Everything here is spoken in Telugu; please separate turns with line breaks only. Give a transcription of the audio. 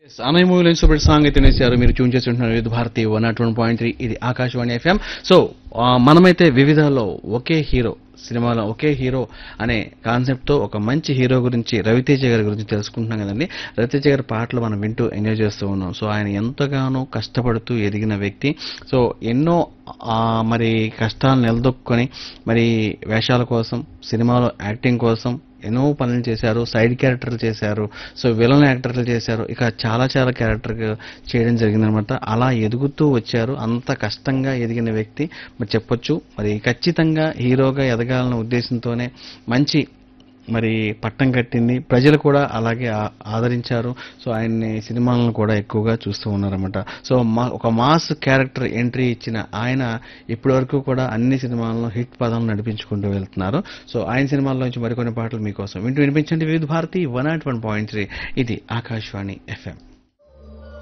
అన్నయ్య మూవీలో ఇన్స్టూబెట్ సాంగ్ అయితే వేశారు మీరు ట్యూన్ చేసి ఉంటున్నారు Vividh Bharati one not one point three ఇది ఆకాశవాణి ఎఫ్ఎం సో ఆ, మనమైతే వివిధాలో ఒకే హీరో సినిమాలో ఒకే హీరో అనే కాన్సెప్ట్ తో ఒక మంచి హీరో గురించి రవితేజ గారి గురించి తెలుసుకుంటున్నాం కదండి రవితేజ గారి పాటలు మనం వింటూ ఎంజాయ్ చేస్తూ ఉన్నాం సో ఆయన ఎంతగానో కష్టపడుతూ ఎదిగిన వ్యక్తి సో ఎన్నో ఆ, మరి కష్టాలు నిలదొక్కుని మరి వేషాల కోసం సినిమాలో యాక్టింగ్ కోసం ఎన్నో పనులు చేశారు సైడ్ క్యారెక్టర్లు చేశారు సో విలన్ యాక్టర్లు చేశారు ఇక చాలా చాలా క్యారెక్టర్ చేయడం జరిగిందనమాట అలా ఎదుగుతూ వచ్చారు అంత కష్టంగా ఎదిగిన వ్యక్తి మరి చెప్పొచ్చు మరి ఖచ్చితంగా హీరోగా ఎదగాలన్న ఉద్దేశంతోనే మంచి మరి పట్టం కట్టింది ప్రజలు కూడా అలాగే ఆ- ఆదరించారు సో ఆయన్ని సినిమాలను కూడా ఎక్కువగా చూస్తూ ఉన్నారన్నమాట సో మా ఒక మాస్ క్యారెక్టర్ ఎంట్రీ ఇచ్చిన ఆయన ఇప్పటి వరకు కూడా అన్ని సినిమాలను హిట్ పదాలను నడిపించుకుంటూ వెళ్తున్నారు సో ఆయన సినిమాల్లో నుంచి మరికొన్ని పాటలు మీకోసం వింటూ వినిపించండి Vividh Bharati one not one point three ఇది ఆకాశవాణి ఎఫ్ఎం